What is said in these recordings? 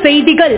செய்திகள்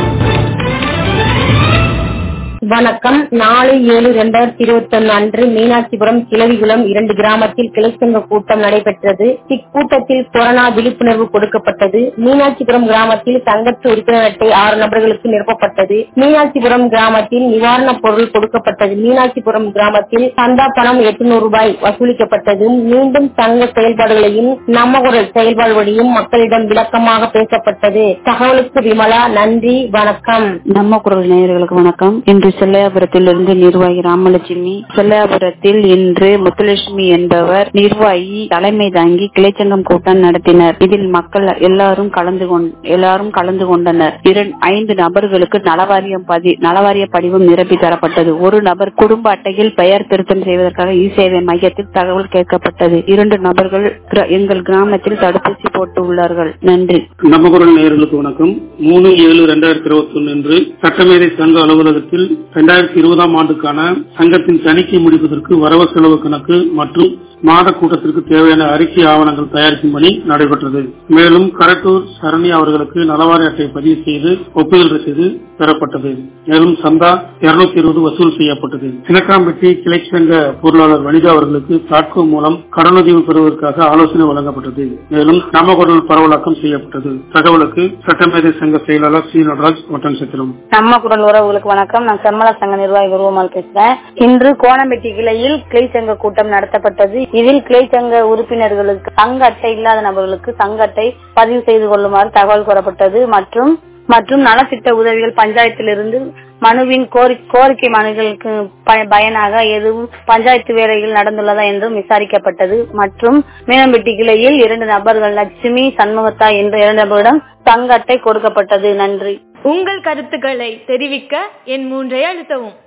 வணக்கம் நாலு ஏழு இரண்டாயிரத்தி இருபத்தி ஒன்னு அன்று மீனாட்சிபுரம் கிளவிகுளம் இரண்டு கிராமத்தில் கிளைச்சங்க கூட்டம் நடைபெற்றது இக்கூட்டத்தில் கொரோனா விழிப்புணர்வு கொடுக்கப்பட்டது மீனாட்சிபுரம் கிராமத்தில் சங்கத்து உறுப்பினர் அட்டை ஆறு நபர்களுக்கு நிரப்பப்பட்டது மீனாட்சிபுரம் கிராமத்தில் நிவாரணப் பொருள் கொடுக்கப்பட்டது மீனாட்சிபுரம் கிராமத்தில் சந்தா பணம் எட்டுநூறு ரூபாய் வசூலிக்கப்பட்டது மீண்டும் சங்க செயல்பாடுகளையும் நம்ம குரல் செயல்பாடுகளையும் மக்களிடம் விளக்கமாக பேசப்பட்டது தகவலுக்கு விமலா நன்றி வணக்கம் நம்ம குரல் நேயர்களுக்கு வணக்கம் இன்று செல்லையாபுரத்திலிருந்து நிர்வாகி ராமலட்சுமி செல்லையாபுரத்தில் இன்று முத்துலட்சுமி என்பவர் நிர்வாகி தலைமை தாங்கி கிளைச்சங்கம் கூட்டம் நடத்தினர் இதில் மக்கள் எல்லாரும் கலந்து கொண்- எல்லாரும் கலந்து கொண்டனர் இரண்- ஐந்து நபர்களுக்கு நலவாரியம் பதி நலவாரிய படிவம் நிரப்பி தரப்பட்டது ஒரு நபர் குடும்ப அட்டையில் பெயர் திருத்தம் செய்வதற்காக இ சேவை மையத்தில் தகவல் கேட்கப்பட்டது இரண்டு நபர்கள் கிர- எங்கள் கிராமத்தில் தடுப்பூசி போட்டு உள்ளார்கள் நன்றி நம்ம குரல் நேயர்களுக்கு வணக்கம் மூணு ஏழு ரெண்டாயிரத்தி இருபத்தி ஒன்னு அன்று சட்டமேதை சங்க அலுவலகத்தில் இரண்டாயிரத்தி இருபதாம் ஆண்டுக்கான சங்கத்தின் தணிக்கை முடிப்பதற்கு வரவு செலவு கணக்கு மற்றும் மாத கூட்டத்திற்கு தேவையான அறிக்கை ஆவணங்கள் தயாரிக்கும் பணி நடைபெற்றது மேலும் கரட்டூர் சரணி அவர்களுக்கு நலவாரி அட்டை பதிவு செய்து ஒப்புதல் ரசீது பெறப்பட்டது மேலும் சந்தா இருநூத்தி இருபது வசூல் செய்யப்பட்டது சினக்காம்பட்டி கிளை சங்க பொருளாளர் வனிதா அவர்களுக்கு தாட்கோ மூலம் கடனுதவி பெறுவதற்காக ஆலோசனை வழங்கப்பட்டது மேலும் நாமகுரல் பரவலாக்கம் செய்யப்பட்டது தகவலுக்கு சட்டமேதை சங்க செயலாளர் சி நடராஜ் ஒட்டன் சத்திரம் நம்ம குரல் உறவுகளுக்கு வணக்கம் நான் சர்மலா சங்க நிர்வாகி உருவமால் பேசுறேன் இன்று கோணம்பட்டி கிளையில் கிளை சங்க கூட்டம் நடத்தப்பட்டது இதில் கிளை சங்க உறுப்பினர்களுக்கு சங்க அட்டை இல்லாத நபர்களுக்கு சங்க அட்டை பதிவு செய்து கொள்ளுமாறு தகவல் கூறப்பட்டது மற்றும் மற்றும் நலத்திட்ட உதவிகள் பஞ்சாயத்திலிருந்து மனுவின் கோரி- கோரிக்கை மனுகளுக்கு ப- பயனாக எதுவும் பஞ்சாயத்து வேலைகள் நடந்துள்ளதா என்றும் விசாரிக்கப்பட்டது மற்றும் மீனம்பட்டி கிளையில் இரண்டு நபர்கள் லட்சுமி சண்முகத்தா என்ற இரண்டு நபரிடம் தங்க அட்டை கொடுக்கப்பட்டது நன்றி உங்கள் கருத்துக்களை தெரிவிக்க என் மூன்றை அழுத்தவும்